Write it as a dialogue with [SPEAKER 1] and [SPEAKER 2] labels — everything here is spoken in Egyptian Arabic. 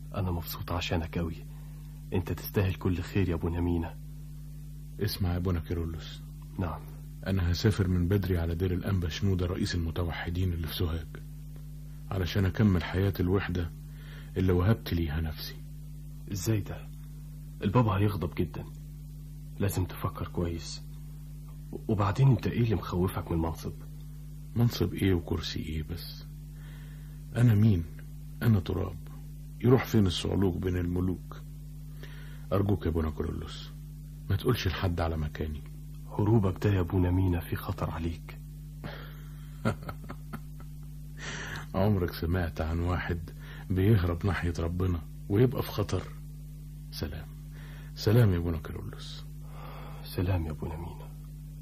[SPEAKER 1] أنا مبسوط عشانك أوي أنت تستاهل كل خير يا أبو نمينة
[SPEAKER 2] اسمع يا ابونا كيرلس
[SPEAKER 1] نعم
[SPEAKER 2] انا هسافر من بدري على دير الانبا شنودة رئيس المتوحدين اللي في سوهاج علشان اكمل حياة الوحدة اللي وهبت ليها نفسي
[SPEAKER 1] إزاي ده البابا هيغضب جدا لازم تفكر كويس وبعدين أنت إيه اللي مخوفك من المنصب
[SPEAKER 2] منصب ايه وكرسي ايه بس انا مين انا تراب يروح فين الصعلوك بين الملوك ارجوك يا ابونا كيرلس ما تقولش لحد على مكاني
[SPEAKER 1] هروبك ده يا أبو نمينة في خطر عليك
[SPEAKER 2] عمرك سمعت عن واحد بيهرب ناحية ربنا ويبقى في خطر سلام سلام يا ابونا كيرلس
[SPEAKER 1] سلام يا أبو نمينة